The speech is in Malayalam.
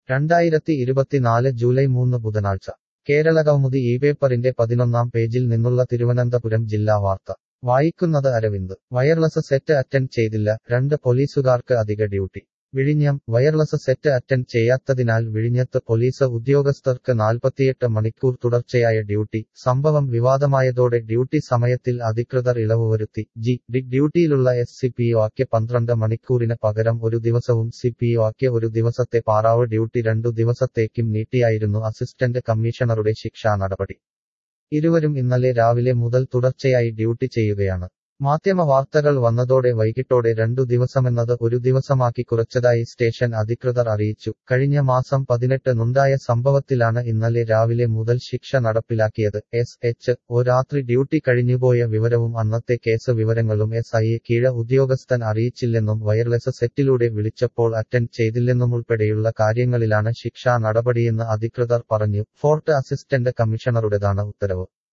രണ്ടായിരത്തി ഇരുപത്തിനാല് ജൂലൈ മൂന്ന് ബുധനാഴ്ച കേരളകൗമുദി ഈ പേപ്പറിന്റെ പതിനൊന്നാം പേജിൽ നിന്നുള്ള തിരുവനന്തപുരം ജില്ലാ വാർത്ത വായിക്കുന്നത് അരവിന്ദ് വയർലെസ് സെറ്റ് അറ്റൻഡ് ചെയ്തില്ല രണ്ട് പോലീസുകാർക്ക് അധിക ഡ്യൂട്ടി വിഴിഞ്ഞം വയർലെസ് സെറ്റ് അറ്റൻഡ് ചെയ്യാത്തതിനാൽ വിഴിഞ്ഞത്ത് പോലീസ് ഉദ്യോഗസ്ഥർക്ക് നാൽപ്പത്തിയെട്ട് മണിക്കൂർ തുടർച്ചയായ ഡ്യൂട്ടി സംഭവം വിവാദമായതോടെ ഡ്യൂട്ടി സമയത്തിൽ അധികൃതർ ഇളവ് വരുത്തി ജി ഡി ഡ്യൂട്ടിയിലുള്ള എസ് സി പി ഒ ആക്കിയ പന്ത്രണ്ട് മണിക്കൂറിന് പകരം ഒരു ദിവസവും സി പി ഒ ആക്കിയ ഒരു ദിവസത്തെ പാറാവ് ഡ്യൂട്ടി രണ്ടു ദിവസത്തേക്കും നീട്ടിയായിരുന്നു അസിസ്റ്റന്റ് കമ്മീഷണറുടെ ശിക്ഷാ നടപടി ഇരുവരും ഇന്നലെ രാവിലെ മുതൽ തുടർച്ചയായി ഡ്യൂട്ടി ചെയ്യുകയാണ് മാധ്യമ വാർത്തകൾ വന്നതോടെ വൈകിട്ടോടെ രണ്ടു ദിവസമെന്നത് ഒരു ദിവസമാക്കി കുറച്ചതായി സ്റ്റേഷൻ അധികൃതർ അറിയിച്ചു കഴിഞ്ഞ മാസം പതിനെട്ടിനുണ്ടായ സംഭവത്തിലാണ് ഇന്നലെ രാവിലെ മുതൽ ശിക്ഷ നടപ്പിലാക്കിയത് എസ് എച്ച് ഒ രാത്രി ഡ്യൂട്ടി കഴിഞ്ഞുപോയ വിവരവും അന്നത്തെ കേസ് വിവരങ്ങളും എസ് ഐയെ കീഴ ഉദ്യോഗസ്ഥൻ അറിയിച്ചില്ലെന്നും വയർലെസ് സെറ്റിലൂടെ വിളിച്ചപ്പോൾ അറ്റൻഡ് ചെയ്തില്ലെന്നുമുൾപ്പെടെയുള്ള കാര്യങ്ങളിലാണ് ശിക്ഷാ നടപടിയെന്ന് അധികൃതർ പറഞ്ഞു ഫോർട്ട് അസിസ്റ്റന്റ് കമ്മീഷണറുടേതാണ് ഉത്തരവ്